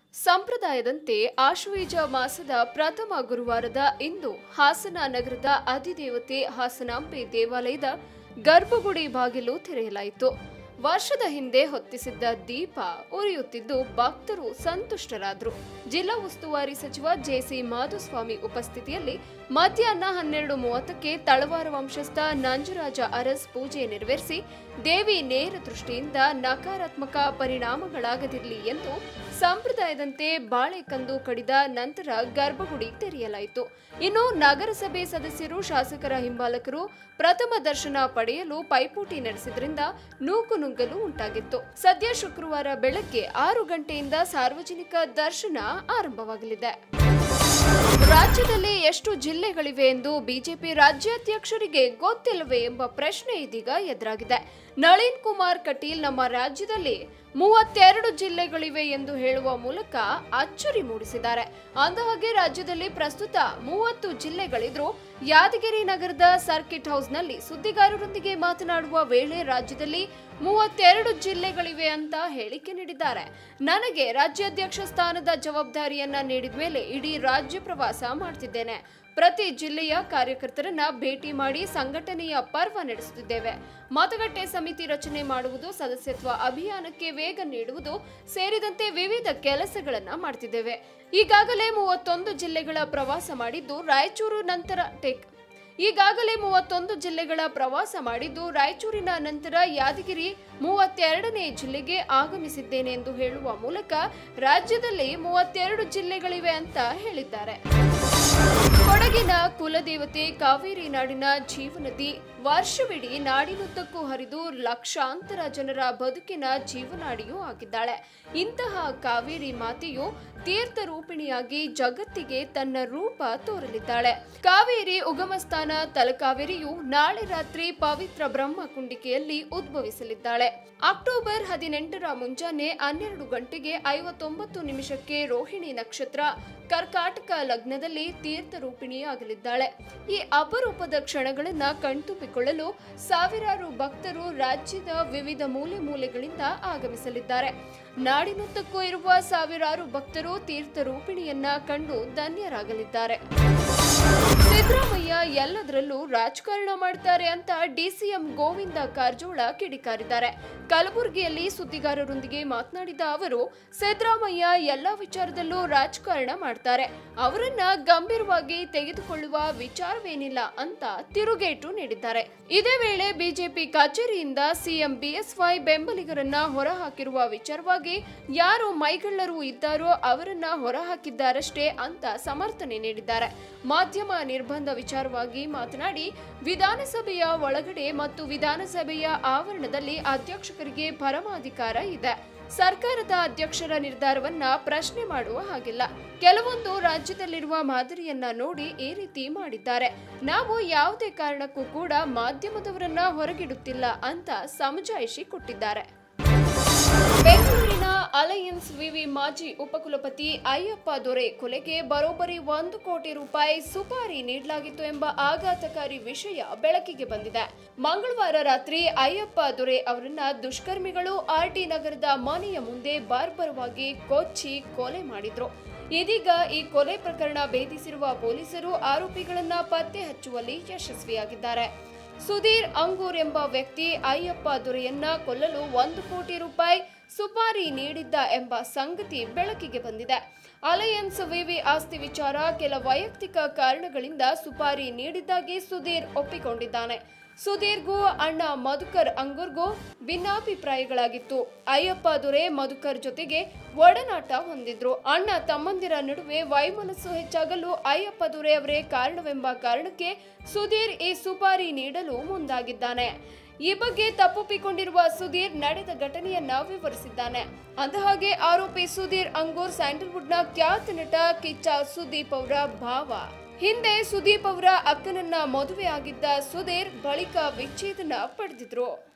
ಸಂಪ್ರದಾಯದಂತೆ ಆಶ್ವಯುಜ ಮಾಸದ ಪ್ರಥಮ ಗುರುವಾರದ ಇಂದು ಹಾಸನ ನಗರದ ಅಧಿದೇವತೆ ಹಾಸನಾಂಬೆ ದೇವಾಲಯದ ಗರ್ಭಗುಡಿ ಬಾಗಿಲು ತೆರೆಯಲಾಯಿತು ವರ್ಷದ ಹಿಂದೆ ಹೊತ್ತಿಸಿದ್ದ ದೀಪ ಉರಿಯುತ್ತಿದ್ದು ಭಕ್ತರು ಸಂತುಷ್ಟರಾದರು ಜಿಲ್ಲಾ ಉಸ್ತುವಾರಿ ಸಚಿವ ಜೆಸಿ ಮಾಧುಸ್ವಾಮಿ ಉಪಸ್ಥಿತಿಯಲ್ಲಿ ಮಧ್ಯಾಹ್ನ ಹನ್ನೆರಡು ಮೂವತ್ತಕ್ಕೆ ತಳವಾರ ವಂಶಸ್ಥ ನಂಜುರಾಜ ಅರಸ್ ಪೂಜೆ ನೆರವೇರಿಸಿ ದೇವಿ ನೇರ ದೃಷ್ಟಿಯಿಂದ ನಕಾರಾತ್ಮಕ ಪರಿಣಾಮಗಳಾಗದಿರಲಿ ಎಂದು ಸಂಪ್ರದಾಯದಂತೆ ಬಾಳೆಕಂದು ಕಡಿದ ನಂತರ ಗರ್ಭಗುಡಿ ತೆರೆಯಲಾಯಿತು ಇನ್ನು ನಗರಸಭೆ ಸದಸ್ಯರು ಶಾಸಕರ ಹಿಂಬಾಲಕರು ಪ್ರಥಮ ದರ್ಶನ ಪಡೆಯಲು ಪೈಪೋಟಿ ನಡೆಸಿದ್ರಿಂದ ನೂಕು ನುಗ್ಗಲು ಉಂಟಾಗಿತ್ತು ಸದ್ಯ ಶುಕ್ರವಾರ ಬೆಳಗ್ಗೆ ಆರು ಗಂಟೆಯಿಂದ ಸಾರ್ವಜನಿಕ ದರ್ಶನ ಆರಂಭವಾಗಲಿದೆ ರಾಜ್ಯದಲ್ಲಿ ಎಷ್ಟು ಜಿಲ್ಲೆಗಳಿವೆ ಎಂದು ಬಿಜೆಪಿ ರಾಜ್ಯಾಧ್ಯಕ್ಷರಿಗೆ ಗೊತ್ತಿಲ್ಲವೇ ಎಂಬ ಪ್ರಶ್ನೆ ಇದೀಗ ಎದುರಾಗಿದೆ ನಳಿನ್ ಕುಮಾರ್ ಕಟೀಲ್ ನಮ್ಮ ರಾಜ್ಯದಲ್ಲಿ ಮೂವತ್ತೆರಡು ಜಿಲ್ಲೆಗಳಿವೆ ಎಂದು ಹೇಳುವ ಮೂಲಕ ಅಚ್ಚರಿ ಮೂಡಿಸಿದ್ದಾರೆ ಅಂದಹಾಗೆ ರಾಜ್ಯದಲ್ಲಿ ಪ್ರಸ್ತುತ ಮೂವತ್ತು ಜಿಲ್ಲೆಗಳಿದ್ರು ಯಾದಗಿರಿ ನಗರದ ಸರ್ಕಿಟ್ ಹೌಸ್ನಲ್ಲಿ ಸುದ್ದಿಗಾರರೊಂದಿಗೆ ಮಾತನಾಡುವ ವೇಳೆ ರಾಜ್ಯದಲ್ಲಿ ಮೂವತ್ತೆರಡು ಜಿಲ್ಲೆಗಳಿವೆ ಅಂತ ಹೇಳಿಕೆ ನೀಡಿದ್ದಾರೆ ನನಗೆ ರಾಜ್ಯಾಧ್ಯಕ್ಷ ಸ್ಥಾನದ ಜವಾಬ್ದಾರಿಯನ್ನ ನೀಡಿದ ಮೇಲೆ ಇಡೀ ರಾಜ್ಯ ಪ್ರವಾಸ ಮಾಡ್ತಿದ್ದೇನೆ ಪ್ರತಿ ಜಿಲ್ಲೆಯ ಕಾರ್ಯಕರ್ತರನ್ನ ಭೇಟಿ ಮಾಡಿ ಸಂಘಟನೆಯ ಪರ್ವ ನಡೆಸುತ್ತಿದ್ದೇವೆ ಮತಗಟ್ಟೆ ಸಮಿತಿ ರಚನೆ ಮಾಡುವುದು ಸದಸ್ಯತ್ವ ಅಭಿಯಾನಕ್ಕೆ ವೇಗ ನೀಡುವುದು ಸೇರಿದಂತೆ ವಿವಿಧ ಕೆಲಸಗಳನ್ನ ಮಾಡ್ತಿದ್ದೇವೆ ಈಗಾಗಲೇ ಮೂವತ್ತೊಂದು ಜಿಲ್ಲೆಗಳ ಪ್ರವಾಸ ಮಾಡಿದ್ದು ರಾಯಚೂರು ನಂತರ ಟೆಕ್ ಈಗಾಗಲೇ ಮೂವತ್ತೊಂದು ಜಿಲ್ಲೆಗಳ ಪ್ರವಾಸ ಮಾಡಿದ್ದು ರಾಯಚೂರಿನ ನಂತರ ಯಾದಗಿರಿ ಮೂವತ್ತೆರಡನೇ ಜಿಲ್ಲೆಗೆ ಆಗಮಿಸಿದ್ದೇನೆ ಎಂದು ಹೇಳುವ ಮೂಲಕ ರಾಜ್ಯದಲ್ಲಿ ಮೂವತ್ತೆರಡು ಜಿಲ್ಲೆಗಳಿವೆ ಅಂತ ಹೇಳಿದ್ದಾರೆ ಕೊಡಗಿನ ಕುಲದೇವತೆ ಕಾವೇರಿ ನಾಡಿನ ಜೀವನದಿ ವರ್ಷವಿಡೀ ನಾಡಿನುದ್ದಕ್ಕೂ ಹರಿದು ಲಕ್ಷಾಂತರ ಜನರ ಬದುಕಿನ ಜೀವನಾಡಿಯೂ ಆಗಿದ್ದಾಳೆ ಇಂತಹ ಕಾವೇರಿ ಮಾತೆಯು ತೀರ್ಥ ರೂಪಿಣಿಯಾಗಿ ಜಗತ್ತಿಗೆ ತನ್ನ ರೂಪ ತೋರಲಿದ್ದಾಳೆ ಕಾವೇರಿ ಉಗಮಸ್ಥಾನ ತಲಕಾವೇರಿಯು ನಾಳೆ ರಾತ್ರಿ ಪವಿತ್ರ ಬ್ರಹ್ಮಕುಂಡಿಕೆಯಲ್ಲಿ ಉದ್ಭವಿಸಲಿದ್ದಾಳೆ ಅಕ್ಟೋಬರ್ ಹದಿನೆಂಟರ ಮುಂಜಾನೆ ಹನ್ನೆರಡು ಗಂಟೆಗೆ ಐವತ್ತೊಂಬತ್ತು ನಿಮಿಷಕ್ಕೆ ರೋಹಿಣಿ ನಕ್ಷತ್ರ ಕರ್ಕಾಟಕ ಲಗ್ನದಲ್ಲಿ ತೀರ್ಥ ರೂಪಿಣಿಯಾಗಲಿದ್ದಾಳೆ ಈ ಅಪರೂಪದ ಕ್ಷಣಗಳನ್ನ ಕಣ್ತುಂಬಿಕೊಳ್ಳಲು ಸಾವಿರಾರು ಭಕ್ತರು ರಾಜ್ಯದ ವಿವಿಧ ಮೂಲೆ ಮೂಲೆಗಳಿಂದ ಆಗಮಿಸಲಿದ್ದಾರೆ ನಾಡಿನುದ್ದಕ್ಕೂ ಇರುವ ಸಾವಿರಾರು ಭಕ್ತರು ತೀರ್ಥ ರೂಪಿಣಿಯನ್ನ ಕಂಡು ಧನ್ಯರಾಗಲಿದ್ದಾರೆ ಸಿದ್ದರಾಮಯ್ಯ ಎಲ್ಲದರಲ್ಲೂ ರಾಜಕಾರಣ ಮಾಡ್ತಾರೆ ಅಂತ ಡಿಸಿಎಂ ಗೋವಿಂದ ಕಾರಜೋಳ ಕಿಡಿಕಾರಿದ್ದಾರೆ ಕಲಬುರಗಿಯಲ್ಲಿ ಸುದ್ದಿಗಾರರೊಂದಿಗೆ ಮಾತನಾಡಿದ ಅವರು ಸಿದ್ದರಾಮಯ್ಯ ಎಲ್ಲಾ ವಿಚಾರದಲ್ಲೂ ರಾಜಕಾರಣ ಮಾಡ್ತಾರೆ ಅವರನ್ನ ಗಂಭೀರವಾಗಿ ತೆಗೆದುಕೊಳ್ಳುವ ವಿಚಾರವೇನಿಲ್ಲ ಅಂತ ತಿರುಗೇಟು ನೀಡಿದ್ದಾರೆ ಇದೇ ವೇಳೆ ಬಿಜೆಪಿ ಕಚೇರಿಯಿಂದ ಸಿಎಂ ಬಿಎಸ್ವೈ ಬೆಂಬಲಿಗರನ್ನ ಹೊರಹಾಕಿರುವ ವಿಚಾರವಾಗಿ ಯಾರು ಮೈಗಳ್ಳರು ಇದ್ದಾರೋ ಅವರನ್ನ ಹೊರಹಾಕಿದ್ದಾರಷ್ಟೇ ಅಂತ ಸಮರ್ಥನೆ ನೀಡಿದ್ದಾರೆ ಮಾಧ್ಯಮ ನಿರ್ಬಂಧ ವಿಚಾರವಾಗಿ ಮಾತನಾಡಿ ವಿಧಾನಸಭೆಯ ಒಳಗಡೆ ಮತ್ತು ವಿಧಾನಸಭೆಯ ಆವರಣದಲ್ಲಿ ಅಧ್ಯಕ್ಷರಿಗೆ ಪರಮಾಧಿಕಾರ ಇದೆ ಸರ್ಕಾರದ ಅಧ್ಯಕ್ಷರ ನಿರ್ಧಾರವನ್ನ ಪ್ರಶ್ನೆ ಮಾಡುವ ಹಾಗಿಲ್ಲ ಕೆಲವೊಂದು ರಾಜ್ಯದಲ್ಲಿರುವ ಮಾದರಿಯನ್ನ ನೋಡಿ ಈ ರೀತಿ ಮಾಡಿದ್ದಾರೆ ನಾವು ಯಾವುದೇ ಕಾರಣಕ್ಕೂ ಕೂಡ ಮಾಧ್ಯಮದವರನ್ನ ಹೊರಗಿಡುತ್ತಿಲ್ಲ ಅಂತ ಸಮಜಾಯಿಷಿ ಕೊಟ್ಟಿದ್ದಾರೆ ಬೆಂಗಳೂರಿನ ಅಲಯನ್ಸ್ ವಿವಿ ಮಾಜಿ ಉಪಕುಲಪತಿ ಅಯ್ಯಪ್ಪ ದೊರೆ ಕೊಲೆಗೆ ಬರೋಬ್ಬರಿ ಒಂದು ಕೋಟಿ ರೂಪಾಯಿ ಸುಪಾರಿ ನೀಡಲಾಗಿತ್ತು ಎಂಬ ಆಘಾತಕಾರಿ ವಿಷಯ ಬೆಳಕಿಗೆ ಬಂದಿದೆ ಮಂಗಳವಾರ ರಾತ್ರಿ ಅಯ್ಯಪ್ಪ ದೊರೆ ಅವರನ್ನ ದುಷ್ಕರ್ಮಿಗಳು ಆರ್ಟಿ ನಗರದ ಮನೆಯ ಮುಂದೆ ಬಾರ್ಬರವಾಗಿ ಕೊಚ್ಚಿ ಕೊಲೆ ಮಾಡಿದ್ರು ಇದೀಗ ಈ ಕೊಲೆ ಪ್ರಕರಣ ಭೇದಿಸಿರುವ ಪೊಲೀಸರು ಆರೋಪಿಗಳನ್ನ ಪತ್ತೆ ಹಚ್ಚುವಲ್ಲಿ ಯಶಸ್ವಿಯಾಗಿದ್ದಾರೆ ಸುಧೀರ್ ಅಂಗೂರ್ ಎಂಬ ವ್ಯಕ್ತಿ ಅಯ್ಯಪ್ಪ ದೊರೆಯನ್ನ ಕೊಲ್ಲಲು ಒಂದು ಕೋಟಿ ರೂಪಾಯಿ ಸುಪಾರಿ ನೀಡಿದ್ದ ಎಂಬ ಸಂಗತಿ ಬೆಳಕಿಗೆ ಬಂದಿದೆ ಅಲಯನ್ಸ್ ವಿವಿ ಆಸ್ತಿ ವಿಚಾರ ಕೆಲ ವೈಯಕ್ತಿಕ ಕಾರಣಗಳಿಂದ ಸುಪಾರಿ ನೀಡಿದ್ದಾಗಿ ಸುಧೀರ್ ಒಪ್ಪಿಕೊಂಡಿದ್ದಾನೆ ಸುಧೀರ್ಗೂ ಅಣ್ಣ ಮಧುಕರ್ ಅಂಗೂರ್ಗೂ ಭಿನ್ನಾಭಿಪ್ರಾಯಗಳಾಗಿತ್ತು ಅಯ್ಯಪ್ಪ ದೊರೆ ಮಧುಕರ್ ಜೊತೆಗೆ ಒಡನಾಟ ಹೊಂದಿದ್ರು ಅಣ್ಣ ತಮ್ಮಂದಿರ ನಡುವೆ ವೈಮನಸ್ಸು ಹೆಚ್ಚಾಗಲು ಅಯ್ಯಪ್ಪ ದೊರೆ ಅವರೇ ಕಾರಣವೆಂಬ ಕಾರಣಕ್ಕೆ ಸುಧೀರ್ ಈ ಸುಪಾರಿ ನೀಡಲು ಮುಂದಾಗಿದ್ದಾನೆ ಈ ಬಗ್ಗೆ ತಪ್ಪೊಪ್ಪಿಕೊಂಡಿರುವ ಸುಧೀರ್ ನಡೆದ ಘಟನೆಯನ್ನ ವಿವರಿಸಿದ್ದಾನೆ ಅಂದಹಾಗೆ ಆರೋಪಿ ಸುಧೀರ್ ಅಂಗೂರ್ ಸ್ಯಾಂಡಲ್ವುಡ್ನ ಖ್ಯಾತ ನಟ ಕಿಚ್ಚ ಸುದೀಪ್ ಅವರ ಭಾವ ಹಿಂದೆ ಸುದೀಪ್ ಅವರ ಅಕ್ಕನನ್ನ ಮದುವೆ ಆಗಿದ್ದ ಸುಧೀರ್ ಬಳಿಕ ವಿಚ್ಛೇದನ ಪಡೆದಿದ್ರು